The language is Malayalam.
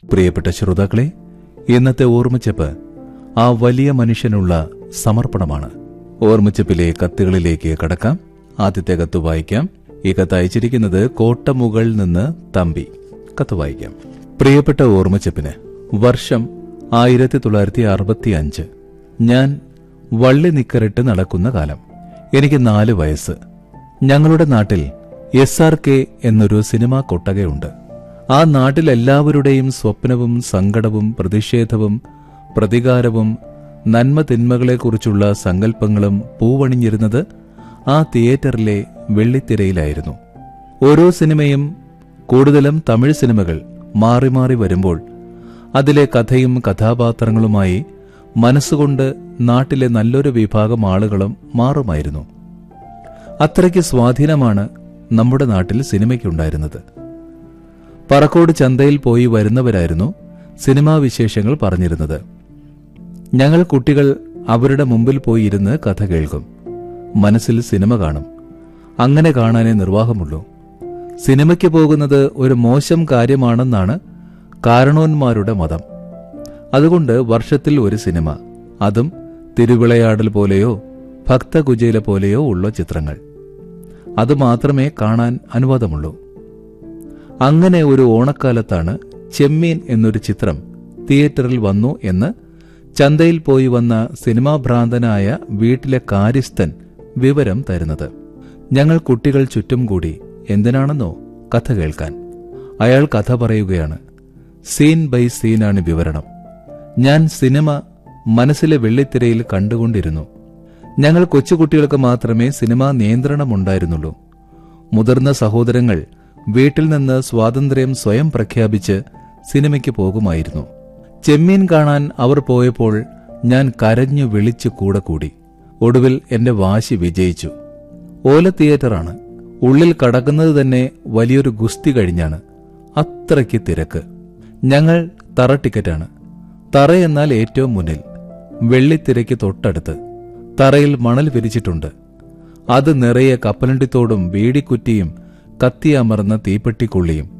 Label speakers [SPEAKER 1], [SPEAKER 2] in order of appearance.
[SPEAKER 1] പ്രിയപ്പെട്ട ശ്രോതാക്കളെ ഇന്നത്തെ ഓർമ്മച്ചപ്പ് ആ വലിയ മനുഷ്യനുള്ള സമർപ്പണമാണ് ഓർമ്മച്ചപ്പിലെ കത്തുകളിലേക്ക് കടക്കാം ആദ്യത്തെ കത്ത് വായിക്കാം ഈ കത്ത് അയച്ചിരിക്കുന്നത് കോട്ടമുകളിൽ നിന്ന് തമ്പി കത്ത് വായിക്കാം പ്രിയപ്പെട്ട ഓർമ്മച്ചപ്പിന് വർഷം ആയിരത്തി തൊള്ളായിരത്തി അറുപത്തി അഞ്ച് ഞാൻ വള്ളി നിക്കറിട്ട് നടക്കുന്ന കാലം എനിക്ക് നാല് വയസ്സ് ഞങ്ങളുടെ നാട്ടിൽ എസ് ആർ കെ എന്നൊരു സിനിമാ കൊട്ടകയുണ്ട് ആ നാട്ടിൽ എല്ലാവരുടെയും സ്വപ്നവും സങ്കടവും പ്രതിഷേധവും പ്രതികാരവും നന്മ തിന്മകളെക്കുറിച്ചുള്ള സങ്കല്പങ്ങളും പൂവണിഞ്ഞിരുന്നത് ആ തിയേറ്ററിലെ വെള്ളിത്തിരയിലായിരുന്നു ഓരോ സിനിമയും കൂടുതലും തമിഴ് സിനിമകൾ മാറി മാറി വരുമ്പോൾ അതിലെ കഥയും കഥാപാത്രങ്ങളുമായി മനസ്സുകൊണ്ട് നാട്ടിലെ നല്ലൊരു വിഭാഗം ആളുകളും മാറുമായിരുന്നു അത്രയ്ക്ക് സ്വാധീനമാണ് നമ്മുടെ നാട്ടിൽ സിനിമയ്ക്കുണ്ടായിരുന്നത് പറക്കോട് ചന്തയിൽ പോയി വരുന്നവരായിരുന്നു സിനിമാ വിശേഷങ്ങൾ പറഞ്ഞിരുന്നത് ഞങ്ങൾ കുട്ടികൾ അവരുടെ മുമ്പിൽ പോയി ഇരുന്ന് കഥ കേൾക്കും മനസ്സിൽ സിനിമ കാണും അങ്ങനെ കാണാനേ നിർവാഹമുള്ളൂ സിനിമയ്ക്ക് പോകുന്നത് ഒരു മോശം കാര്യമാണെന്നാണ് കാരണവന്മാരുടെ മതം അതുകൊണ്ട് വർഷത്തിൽ ഒരു സിനിമ അതും തിരുവിളയാടൽ പോലെയോ ഭക്തകുചേല പോലെയോ ഉള്ള ചിത്രങ്ങൾ അത് മാത്രമേ കാണാൻ അനുവാദമുള്ളൂ അങ്ങനെ ഒരു ഓണക്കാലത്താണ് ചെമ്മീൻ എന്നൊരു ചിത്രം തിയേറ്ററിൽ വന്നു എന്ന് ചന്തയിൽ പോയി വന്ന സിനിമാ ഭ്രാന്തനായ വീട്ടിലെ കാര്യസ്ഥൻ വിവരം തരുന്നത് ഞങ്ങൾ കുട്ടികൾ ചുറ്റും കൂടി എന്തിനാണെന്നോ കഥ കേൾക്കാൻ അയാൾ കഥ പറയുകയാണ് സീൻ ബൈ സീനാണ് വിവരണം ഞാൻ സിനിമ മനസ്സിലെ വെള്ളിത്തിരയിൽ കണ്ടുകൊണ്ടിരുന്നു ഞങ്ങൾ കൊച്ചുകുട്ടികൾക്ക് മാത്രമേ സിനിമാ നിയന്ത്രണമുണ്ടായിരുന്നുള്ളൂ മുതിർന്ന സഹോദരങ്ങൾ വീട്ടിൽ നിന്ന് സ്വാതന്ത്ര്യം സ്വയം പ്രഖ്യാപിച്ച് സിനിമയ്ക്ക് പോകുമായിരുന്നു ചെമ്മീൻ കാണാൻ അവർ പോയപ്പോൾ ഞാൻ കരഞ്ഞു വിളിച്ചു കൂടെ കൂടി ഒടുവിൽ എന്റെ വാശി വിജയിച്ചു ഓല തിയേറ്ററാണ് ഉള്ളിൽ കടക്കുന്നത് തന്നെ വലിയൊരു ഗുസ്തി കഴിഞ്ഞാണ് അത്രയ്ക്ക് തിരക്ക് ഞങ്ങൾ തറ ടിക്കറ്റാണ് തറ എന്നാൽ ഏറ്റവും മുന്നിൽ വെള്ളിത്തിരയ്ക്ക് തൊട്ടടുത്ത് തറയിൽ മണൽ വിരിച്ചിട്ടുണ്ട് അത് നിറയെ കപ്പലണ്ടിത്തോടും വീടിക്കുറ്റിയും കത്തിയമർന്ന തീപ്പെട്ടിക്കുള്ളിയും